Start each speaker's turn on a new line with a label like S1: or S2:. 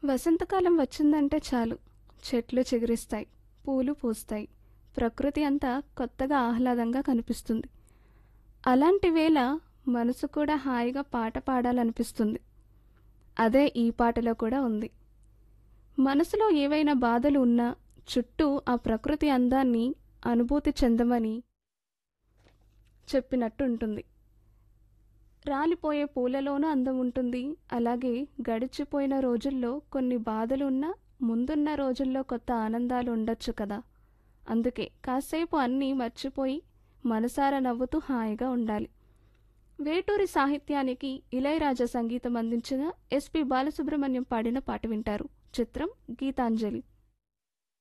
S1: వసంతకాలం వచ్చిందంటే చాలు చెట్లు చిగురిస్తాయి పూలు పూస్తాయి ప్రకృతి అంతా కొత్తగా ఆహ్లాదంగా కనిపిస్తుంది అలాంటి వేళ మనసు కూడా హాయిగా పాట పాడాలనిపిస్తుంది అదే ఈ పాటలో కూడా ఉంది మనసులో ఏవైనా బాధలు ఉన్నా చుట్టూ ఆ ప్రకృతి అందాన్ని అనుభూతి చెందమని చెప్పినట్టు ఉంటుంది రాలిపోయే పూలలోనూ అందం ఉంటుంది అలాగే గడిచిపోయిన రోజుల్లో కొన్ని బాధలు ఉన్నా ముందున్న రోజుల్లో కొత్త ఆనందాలు ఉండొచ్చు కదా అందుకే కాసేపు అన్నీ మర్చిపోయి మనసారా నవ్వుతూ హాయిగా ఉండాలి వేటూరి సాహిత్యానికి ఇళయరాజా సంగీతం అందించిన ఎస్పి బాలసుబ్రహ్మణ్యం పాడిన పాట వింటారు చిత్రం గీతాంజలి